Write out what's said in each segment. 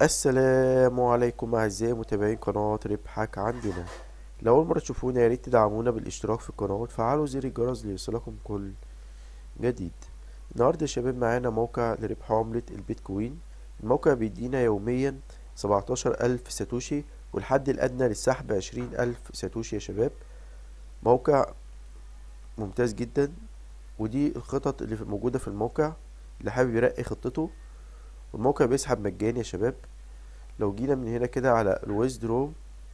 السلام عليكم أعزائي متابعين قناة ربحك عندنا لو أول مرة تشوفونا يا ريت تدعمونا بالاشتراك في القناة وتفعلوا زر الجرس ليوصلكم كل جديد النهاردة يا شباب معانا موقع لربح عملة البيتكوين الموقع بيدينا يوميا سبعتاشر ألف ساتوشي والحد الأدنى للسحب عشرين ألف ساتوشي يا شباب موقع ممتاز جدا ودي الخطط اللي موجودة في الموقع اللي حابب يرقي خطته والموقع بيسحب مجاني يا شباب لو جينا من هنا كده على الويزدرو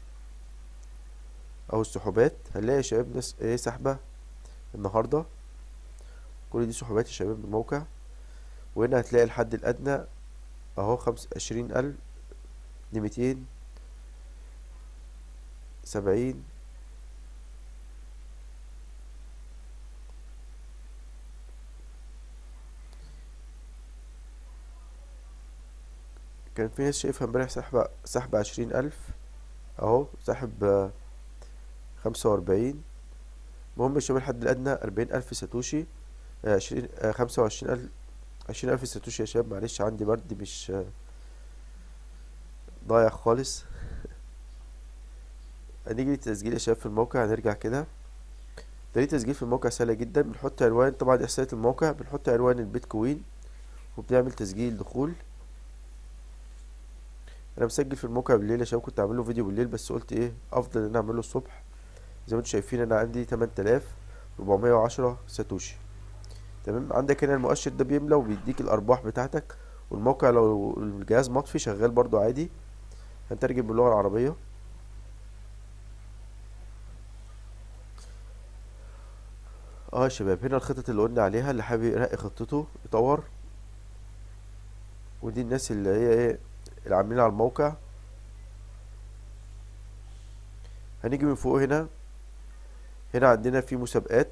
او السحوبات هنلاقي يا شباب ناس ايه سحبة النهاردة كل دي سحوبات يا شباب بالموقع وهنا هتلاقي الحد الادنى اهو خمس عشرين الف لميتين سبعين كان في ناس شايفها امبارح سحبة سحبة عشرين ألف أهو سحب خمسة وأربعين المهم يا شباب الحد الأدنى أربعين ألف ساتوشي عشرين خمسة وعشرين ألف عشرين ألف ساتوشي يا شباب معلش عندي برد مش ضايع خالص هنيجي للتسجيل يا شباب في الموقع هنرجع كده طريقة تسجيل في الموقع سهلة جدا بنحط عنوان طبعا دي إحصائية الموقع بنحط عنوان البيتكوين وبنعمل تسجيل دخول انا مسجل في الموقع بالليل عشان كنت اعمل له فيديو بالليل بس قلت ايه افضل ان انا اعمله الصبح زي ما انتم شايفين انا عندي 8410 ساتوشي تمام عندك هنا المؤشر ده بيملى وبيديك الارباح بتاعتك والموقع لو الجهاز مطفي شغال برضو عادي هنترجم باللغه العربيه اه يا شباب هنا الخطط اللي قلنا عليها اللي حابب يرقي خطته يطور ودي الناس اللي هي ايه اللي عاملين على الموقع هنيجي من فوق هنا هنا عندنا في مسابقات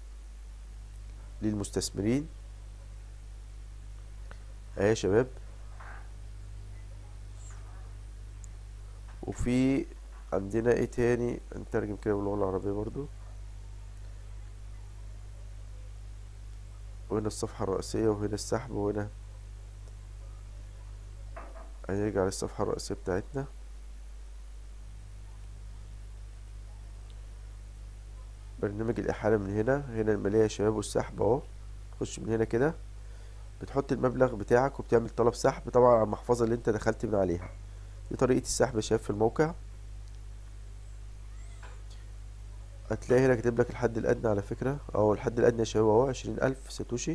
للمستثمرين اهي يا شباب وفي عندنا ايه تاني نترجم كده باللغة العربية برضو وهنا الصفحة الرئيسية وهنا السحب وهنا هنرجع للصفحة الرئيسية بتاعتنا برنامج الإحالة من هنا هنا المالية يا شباب والسحب اهو تخش من هنا كده بتحط المبلغ بتاعك وبتعمل طلب سحب طبعا على المحفظة اللي انت دخلت من عليها دي طريقة السحب يا شباب في الموقع هتلاقي هنا كاتب لك الحد الأدنى على فكرة اهو الحد الأدنى يا شباب اهو عشرين ألف ساتوشي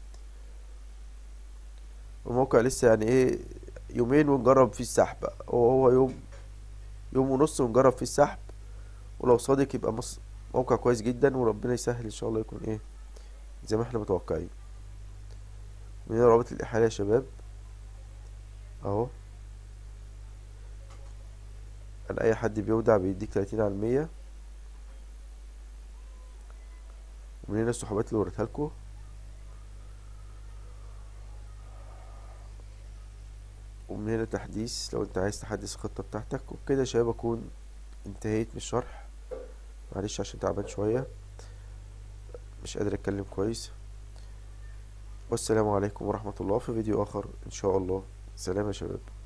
الموقع لسه يعني ايه يومين ونجرب فيه السحب هو هو يوم يوم ونص ونجرب فيه السحب ولو صادق يبقى مص... موقع كويس جدا وربنا يسهل ان شاء الله يكون ايه زي ما احنا متوقعين من هنا رابط الإحالة يا شباب اهو انا اي حد بيودع بيديك تلاتين على المية ومن هنا السحوبات اللي وريتها لكم ومن هنا تحديث لو انت عايز تحدث الخطة بتاعتك وبكده يا شباب اكون انتهيت من الشرح معلش عشان تعبان شوية مش قادر اتكلم كويس والسلام عليكم ورحمة الله في فيديو اخر ان شاء الله سلام يا شباب